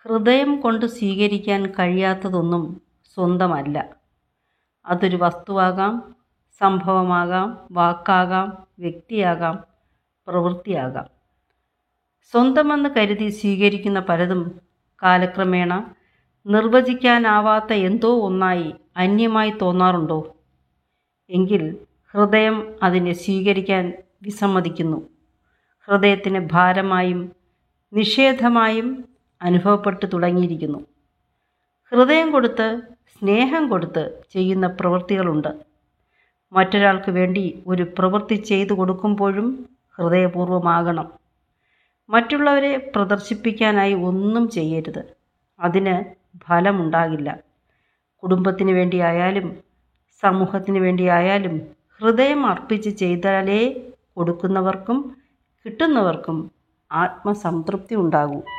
ഹൃദയം കൊണ്ട് സ്വീകരിക്കാൻ കഴിയാത്തതൊന്നും സ്വന്തമല്ല അതൊരു വസ്തുവാകാം സംഭവമാകാം വാക്കാകാം വ്യക്തിയാകാം പ്രവൃത്തിയാകാം സ്വന്തമെന്ന് കരുതി സ്വീകരിക്കുന്ന പലതും കാലക്രമേണ നിർവചിക്കാനാവാത്ത എന്തോ ഒന്നായി അന്യമായി തോന്നാറുണ്ടോ എങ്കിൽ ഹൃദയം അതിനെ സ്വീകരിക്കാൻ വിസമ്മതിക്കുന്നു ഹൃദയത്തിന് ഭാരമായും നിഷേധമായും അനുഭവപ്പെട്ടു തുടങ്ങിയിരിക്കുന്നു ഹൃദയം കൊടുത്ത് സ്നേഹം കൊടുത്ത് ചെയ്യുന്ന പ്രവൃത്തികളുണ്ട് മറ്റൊരാൾക്ക് വേണ്ടി ഒരു പ്രവൃത്തി ചെയ്തു കൊടുക്കുമ്പോഴും ഹൃദയപൂർവ്വമാകണം മറ്റുള്ളവരെ പ്രദർശിപ്പിക്കാനായി ഒന്നും ചെയ്യരുത് അതിന് ഫലമുണ്ടാകില്ല കുടുംബത്തിന് വേണ്ടിയായാലും സമൂഹത്തിന് വേണ്ടിയായാലും ഹൃദയം അർപ്പിച്ച് ചെയ്താലേ കൊടുക്കുന്നവർക്കും കിട്ടുന്നവർക്കും ആത്മസംതൃപ്തി ഉണ്ടാകൂ